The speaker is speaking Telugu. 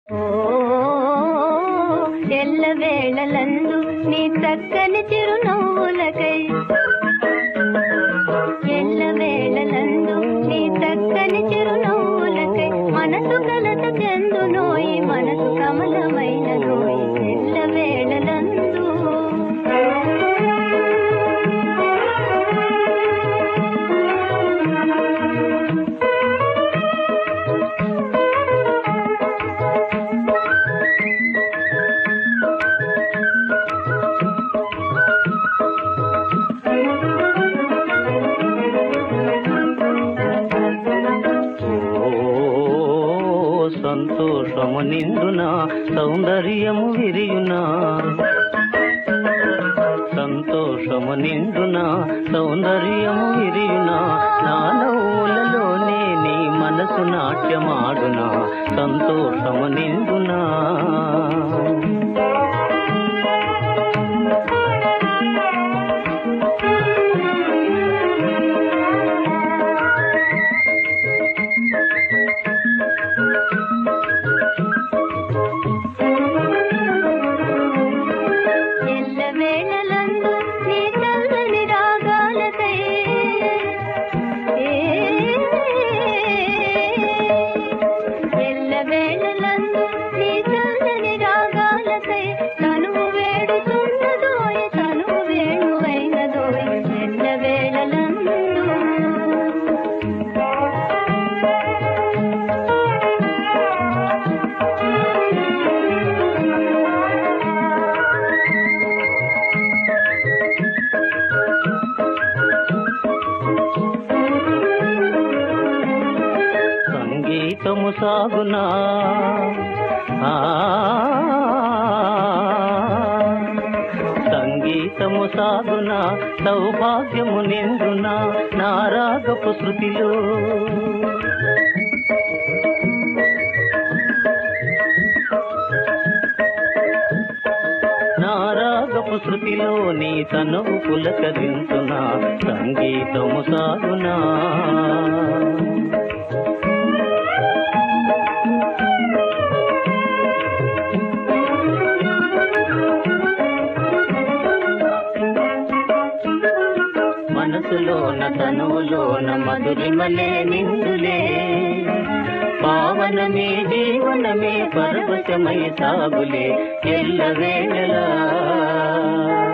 ఓ ఎల్ల వేళలందు నీ చక్కని చిరునవ్వులకై ఎల్ల వేళలందు నీ చక్కని చిరునవ్వులకై మనసు కలత చెందునోయి మనసు కమలమైన నోయి ఎల్ల వేళలందు ఓ సంతోషము నిండున సౌందర్యము విరియునా సంతోషము నిండున సౌందర్యము విరియునా నా నవ్వులలోనే నీ మనసు నాట్యమాడునా సంతోషము నిండునా ఎల్ల వేళలందు నీ చల్లని రాగాలకై ఎల్ల వేళలందు నీ చల్లని రాగాలకై తనువు వేడుతున్నదోయ్ తనువు వేణువైనదోయ్ ఎల్ల వేళలందు సంగీతము సాగునా ఆ, సంగీతము సాగునా సౌభాగ్యము నిండునా నారాగపు శృతిలో నారాగపు శృతిలో నీ తనువు పులకరించునా సంగీతము సాగునా మనసులోన తనువులోన మధురిమలే నిందులే పావనమే జీవనమే పరవశమై సాగులే ఎల్ల వేళలా